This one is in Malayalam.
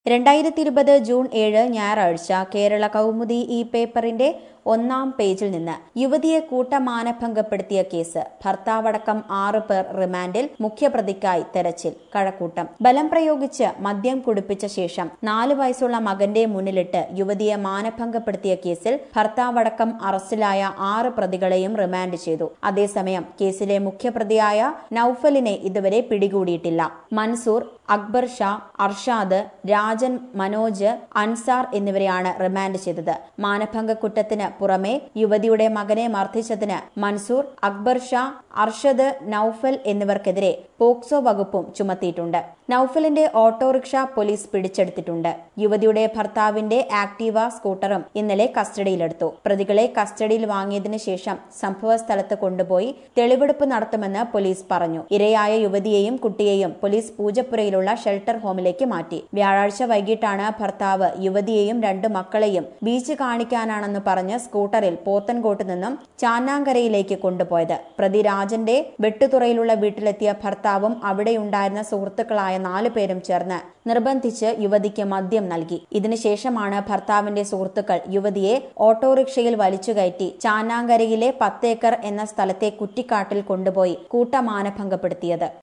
രണ്ടായിരത്തി ഇരുപത് ജൂൺ ഏഴ് ഞായറാഴ്ച കേരള കൗമുദി ഈ പേപ്പറിന്റെ ഒന്നാം പേജിൽ നിന്ന് യുവതിയെ കൂട്ടമാനഭംഗപ്പെടുത്തിയ കേസ് ഭർത്താവടക്കം ആറ് പേർ റിമാൻഡിൽ മുഖ്യപ്രതിക്കായി തെരച്ചിൽ കഴക്കൂട്ടം ബലം പ്രയോഗിച്ച് മദ്യം കുടിപ്പിച്ച ശേഷം നാല് വയസ്സുള്ള മകന്റെ മുന്നിലിട്ട് യുവതിയെ മാനഭംഗപ്പെടുത്തിയ കേസിൽ ഭർത്താവടക്കം അറസ്റ്റിലായ ആറ് പ്രതികളെയും റിമാൻഡ് ചെയ്തു അതേസമയം കേസിലെ മുഖ്യപ്രതിയായ നൌഫലിനെ ഇതുവരെ പിടികൂടിയിട്ടില്ല മൻസൂർ അക്ബർ ഷാ അർഷാദ് രാജൻ മനോജ് അൻസാർ എന്നിവരെയാണ് റിമാൻഡ് ചെയ്തത് മാനഭംഗ കുറ്റത്തിന് പുറമെ യുവതിയുടെ മകനെ മർദ്ദിച്ചതിന് മൻസൂർ അക്ബർ ഷാ അർഷദ് നൌഫൽ എന്നിവർക്കെതിരെ പോക്സോ വകുപ്പും ചുമത്തിയിട്ടുണ്ട് നൌഫലിന്റെ ഓട്ടോറിക്ഷ പോലീസ് പിടിച്ചെടുത്തിട്ടുണ്ട് യുവതിയുടെ ഭർത്താവിന്റെ ആക്ടീവ സ്കൂട്ടറും ഇന്നലെ കസ്റ്റഡിയിലെടുത്തു പ്രതികളെ കസ്റ്റഡിയിൽ വാങ്ങിയതിനു ശേഷം സംഭവ സ്ഥലത്ത് കൊണ്ടുപോയി തെളിവെടുപ്പ് നടത്തുമെന്ന് പോലീസ് പറഞ്ഞു ഇരയായ യുവതിയെയും കുട്ടിയെയും പോലീസ് പൂജപ്പുരയിലുള്ള ഷെൽട്ടർ ഹോമിലേക്ക് മാറ്റി വ്യാഴാഴ്ച വൈകിട്ടാണ് ഭർത്താവ് യുവതിയെയും രണ്ട് മക്കളെയും ബീച്ച് കാണിക്കാനാണെന്ന് പറഞ്ഞ് സ്കൂട്ടറിൽ പോത്തൻകോട്ട് നിന്നും ചാന്നാങ്കരയിലേക്ക് കൊണ്ടുപോയത് പ്രതി രാജന്റെ വെട്ടുതുറയിലുള്ള വീട്ടിലെത്തിയ ഭർത്താവും അവിടെയുണ്ടായിരുന്ന സുഹൃത്തുക്കളായ നാലു പേരും ചേർന്ന് നിർബന്ധിച്ച് യുവതിക്ക് മദ്യം നൽകി ഇതിനുശേഷമാണ് ഭർത്താവിന്റെ സുഹൃത്തുക്കൾ യുവതിയെ ഓട്ടോറിക്ഷയിൽ വലിച്ചുകയറ്റി ചാന്നാങ്കരയിലെ പത്തേക്കർ എന്ന സ്ഥലത്തെ കുറ്റിക്കാട്ടിൽ കൊണ്ടുപോയി കൂട്ടമാനഭംഗപ്പെടുത്തിയത്